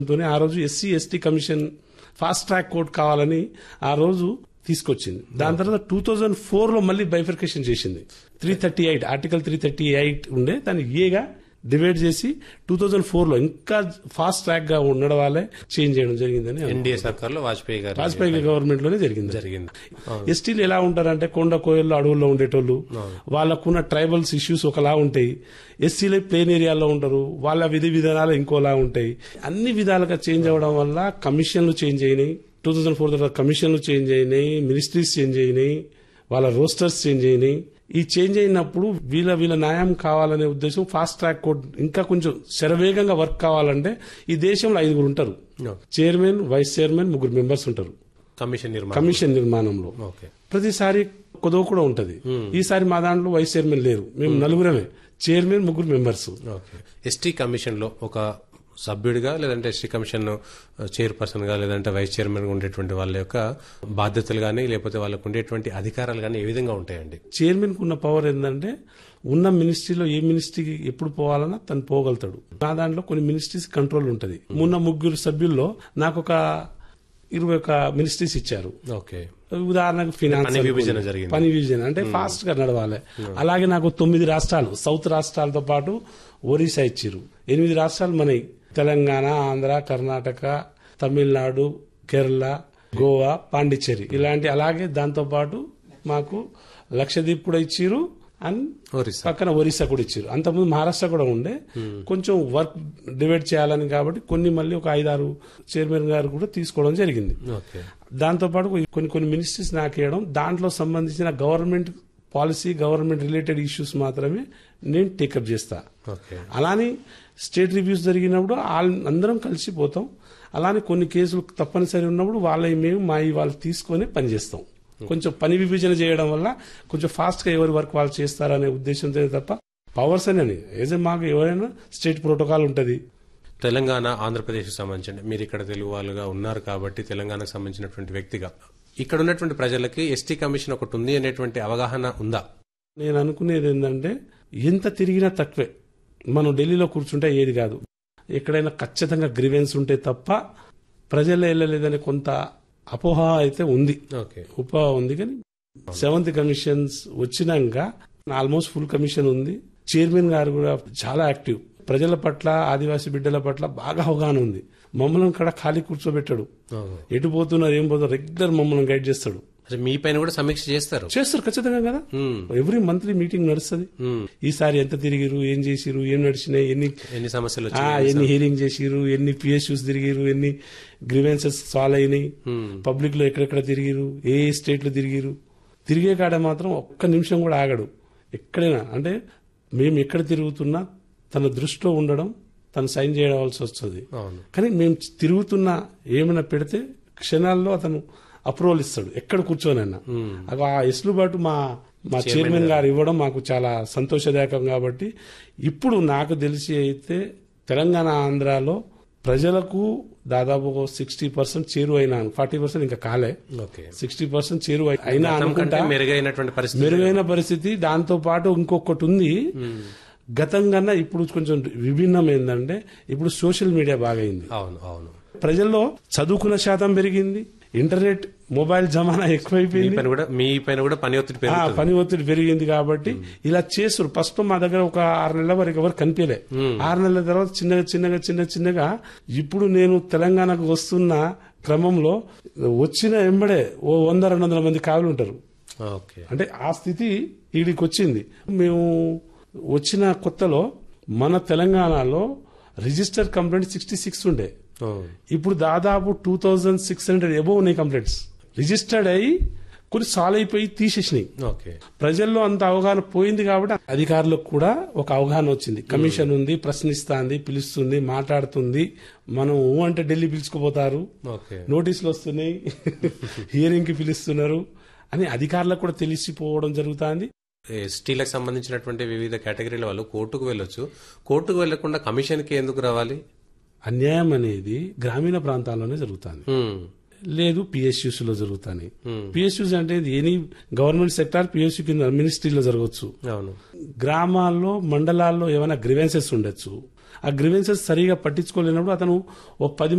తోనే ఆ రోజు SC ST commission fast track court కావాలని ఆ రోజు తీసుకొచ్చింది దాని తర్వాత టూ థౌజండ్ ఫోర్ లో మళ్ళీ బైఫర్కేషన్ చేసింది three thirty eight article three thirty eight ఉండే దాన్ని ఏగా డివైడ్ చేసి టూ థౌజండ్ ఫోర్ లో ఇంకా ఫాస్ట్ ట్రాక్ గా ఉండడం వల్లే చేంజ్ చేయడం జరిగిందని ఎన్డీఏ సర్కార్లో వాజ్పేయి గారు వాజ్పేయి గవర్నమెంట్ లోనే జరిగింది జరిగింది ఎస్టీలు ఎలా ఉంటారంటే కొండ కోయల్లో అడవుల్లో ఉండేటోళ్ళు వాళ్ళకున్న ట్రైబల్స్ ఇష్యూస్ ఒకలా ఉంటాయి ఎస్సీలు ప్లేన్ ఏరియాలో ఉంటారు వాళ్ళ విధి విధానాలు ఇంకోలా ఉంటాయి అన్ని విధాలుగా చేంజ్ అవ్వడం వల్ల కమిషన్లు చేంజ్ అయినాయి టూ థౌజండ్ ఫోర్ తర్వాత కమిషన్లు చేంజ్ అయినాయి మినిస్ట్రీస్ చేంజ్ అయినాయి వాళ్ళ రోస్టర్స్ చేంజ్ అయినాయి ఈ చేంజ్ అయినప్పుడు వీళ్ళ వీళ్ళ న్యాయం కావాలనే ఉద్దేశం ఫాస్ట్ ట్రాక్ కోర్ట్ ఇంకా కొంచెం శరవేగంగా వర్క్ కావాలంటే ఈ దేశంలో ఐదుగురు ఉంటారు చైర్మన్ వైస్ చైర్మన్ ముగ్గురు మెంబర్స్ ఉంటారు కమిషన్ నిర్మాణం కమిషన్ నిర్మాణంలో ఓకే ప్రతిసారి కొదవ కూడా ఉంటది ఈసారి మా దాంట్లో వైస్ చైర్మన్ లేరు మేము నలుగురమే చైర్మన్ ముగ్గురు మెంబర్స్ ఓకే ఎస్టీ కమిషన్ లో ఒక సభ్యుడిగా లేదంటే ఎస్టీ కమిషన్ చైర్పర్సన్ గా లేదంటే వైస్ చైర్మన్ గా ఉండేటువంటి వాళ్ళ యొక్క బాధ్యతలు కానీ లేకపోతే వాళ్ళకు ఉండేటువంటి అధికారాలు కానీ ఏ విధంగా ఉంటాయండి చైర్మన్ కు ఉన్న పవర్ ఏంటంటే ఉన్న మినిస్ట్రీలో ఏ మినిస్ట్రీకి ఎప్పుడు పోవాలన్నా తను పోగలుగుతాడు నా దాంట్లో కొన్ని మినిస్ట్రీస్ కంట్రోల్ ఉంటది మొన్న ముగ్గురు సభ్యుల్లో నాకు ఒక ఇరవై ఒక మినిస్ట్రీస్ ఇచ్చారు ఓకే ఉదాహరణకు ఫినాన్స్ పని విభజన అనుకోండి. జరిగింది. పని విభజన అంటే ఫాస్ట్ గా నడవాలి అలాగే నాకు తొమ్మిది రాష్ట్రాలు సౌత్ రాష్ట్రాలతో పాటు ఒరిస్సా ఇచ్చిర్రు ఎనిమిది రాష్ట్రాలు మనవి తెలంగాణ ఆంధ్ర కర్ణాటక తమిళనాడు కేరళ గోవా పాండిచ్చేరి ఇలాంటి అలాగే దాంతో పాటు మాకు లక్షద్వీప్ కూడా ఇచ్చిర్రు అండ్ ఒరిస్సా పక్కన ఒరిస్సా కూడా ఇచ్చారు అంతకుముందు మహారాష్ట్ర కూడా ఉండే కొంచెం వర్క్ డివైడ్ చేయాలని కాబట్టి కొన్ని మళ్ళీ ఒక ఐదారు చైర్మన్ గారు కూడా తీసుకోవడం జరిగింది ఓకే దాంతో పాటు కొన్ని కొన్ని మినిస్ట్రీస్ నాకు ఇవ్వడం దాంట్లో సంబంధించిన government policy government related issues మాత్రమే నేను టేకప్ చేస్తా ఓకే అలానే స్టేట్ రివ్యూస్ జరిగినప్పుడు ఆల్ అందరం కలిసిపోతాం అలానే కొన్ని కేసులు తప్పనిసరి ఉన్నప్పుడు వాళ్ళ మేము మా వాళ్ళు తీసుకొని పనిచేస్తాం కొంచెం పని విభజన చేయడం వల్ల కొంచెం ఫాస్ట్ గా ఎవరి వర్క్ వాళ్ళు చేస్తారనే ఉద్దేశంతో తప్ప పవర్స్ అని ఏజ్ మాకు ఎవరైనా స్టేట్ ప్రోటోకాల్ ఉంటది తెలంగాణ ఆంధ్రప్రదేశ్కి సంబంధించి మీరు ఇక్కడ తెలుగు వాళ్ళుగా ఉన్నారు కాబట్టి తెలంగాణకు సంబంధించినటువంటి వ్యక్తిగా ఇక్కడ ఉన్నటువంటి ప్రజలకి ఎస్టీ కమిషన్ ఒకటి ఉంది అనేటువంటి అవగాహన ఉందా నేను అనుకునేది ఏంటంటే ఎంత తిరిగినా తక్కువే మనం ఢిల్లీలో కూర్చుంటే ఏది కాదు ఎక్కడైనా ఖచ్చితంగా గ్రీవెన్స్ ఉంటే తప్ప ప్రజల్లో వెళ్ళలేదనే కొంత అపోహ అయితే ఉంది ఓకే ఉప ఉంది కానీ సెవెంత్ కమిషన్స్ వచ్చినాక ఆల్మోస్ట్ ఫుల్ కమిషన్ ఉంది చైర్మన్ గారు కూడా చాలా యాక్టివ్ ప్రజల పట్ల ఆదివాసీ బిడ్డల పట్ల బాగా అవగాహన ఉంది మమ్మల్ని కూడా ఖాళీ కూర్చోబెట్టాడు ఎటు పోతున్నారు ఏం పోతున్నారు రెగ్యులర్ మమ్మల్ని గైడ్ చేస్తాడు అసలు మీ పైన కూడా సమీక్ష చేస్తారు చేస్తారు ఖచ్చితంగా కదా మ్మ్. ఎవ్రీ మంత్లీ మీటింగ్ నడుస్తుంది మ్మ్. ఈసారి ఎంత తిరిగిరు ఏం చేసిరు ఏం నడిచినాయి ఎన్ని ఎన్ని సమస్యలు ఆ, వచ్చాయి ఎన్ని హీరింగ్ చేసిరు ఎన్ని పిఎస్యూస్ తిరిగిరు ఎన్ని గ్రీవెన్సెస్ సాల్వ్ అయినాయి పబ్లిక్ లో ఎక్కడెక్కడ తిరిగిరు ఏ ఏ స్టేట్ లో తిరిగిరు తిరిగే కాడ మాత్రం ఒక్క నిమిషం కూడా ఆగడు ఎక్కడైనా అంటే మేము ఎక్కడ తిరుగుతున్నా తన దృష్టిలో ఉండడం తను సైన్ చేయవలసి వస్తుంది అవును కానీ మేము తిరుగుతున్నా ఏమైనా పెడితే క్షణాల్లో అతను అప్రూవల్ ఇస్తాడు ఎక్కడ కూర్చోనైనా అగో ఆ ఎస్లుబాటు మా మా చైర్మన్ గారు ఇవ్వడం మాకు చాలా సంతోషదాయకం కాబట్టి ఇప్పుడు నాకు తెలిసి అయితే తెలంగాణ ఆంధ్రాలో ప్రజలకు దాదాపు సిక్స్టీ పర్సెంట్ చేరువ అయినాను ఫార్టీ పర్సెంట్ ఇంకా కాలే ఓకే సిక్స్టీ పర్సెంట్ చేరువ అయినా గతం కంటే అనుకుంటా మెరుగైనటువంటి పరిస్థితి మెరుగైన పరిస్థితి దాంతో పాటు ఇంకొకటి ఉంది గతం కన్నా ఇప్పుడు కొంచెం విభిన్నం ఏంటంటే ఇప్పుడు సోషల్ మీడియా బాగా అయింది అవును అవును ప్రజల్లో చదువుకున్న శాతం పెరిగింది ఇంటర్నెట్ మొబైల్ జమానా మీ ఎక్కువైపోయింది పైన కూడా మీ పైన కూడా పని ఒత్తిడి ఆ, పెరుగుతుంది పని ఒత్తిడి పెరిగింది కాబట్టి ఇలా చేస్తారు ఫస్ట్ మా దగ్గర ఒక ఆరు నెలల వరకు ఎవరు కనిపించలే ఆరు నెలల తర్వాత చిన్నగా చిన్నగా చిన్న చిన్నగా ఇప్పుడు నేను తెలంగాణకు వస్తున్న క్రమంలో వచ్చిన ఎంబడే ఓ వంద రెండు వందల మంది కావులు ఉంటారు ఓకే అంటే ఆ స్థితి వీడికి వచ్చింది మేము వచ్చిన కొత్తలో మన తెలంగాణలో రిజిస్టర్ కంప్లైంట్ సిక్స్టీ సిక్స్ ఉండే ఓ, ఇప్పుడు దాదాపు two thousand six hundred above ఉన్నాయి కంప్లైంట్స్ రిజిస్టర్డ్ అయ్యి కొన్ని సాల్వ్ అయిపోయి తీసేసినాయి ఓకే ప్రజల్లో అంత అవగాహన పోయింది కాబట్టి అధికారులకు కూడా ఒక అవగాహన వచ్చింది కమిషన్ ఉంది ప్రశ్నిస్తాంది పిలుస్తుంది మాట్లాడుతుంది మనం ఊ అంటే ఢిల్లీ పిలుచుకుపోతారు ఓకే నోటీసులు వస్తున్నాయి హియరింగ్ కి పిలుస్తున్నారు అని అధికారులకు కూడా తెలిసిపోవడం జరుగుతుంది ఎస్టీలకు సంబంధించినటువంటి వివిధ కేటగిరీల వాళ్ళు కోర్టుకు వెళ్ళొచ్చు కోర్టుకు వెళ్లకుండా కమిషన్ కి ఎందుకు రావాలి అన్యాయం అనేది గ్రామీణ ప్రాంతాల్లోనే జరుగుతుంది ఉమ్, లేదు పిఎస్యూస్ లో జరుగుతాయి పిఎస్యూస్ అంటే ఇది ఎనీ గవర్నమెంట్ సెక్టార్ పిఎస్యూ కింద మినిస్ట్రీలో జరగవచ్చు అవును గ్రామాల్లో మండలాల్లో ఏమైనా గ్రివెన్సెస్ ఉండొచ్చు ఆ గ్రీవెన్సెస్ సరిగా పట్టించుకోలేనప్పుడు అతను ఓ పది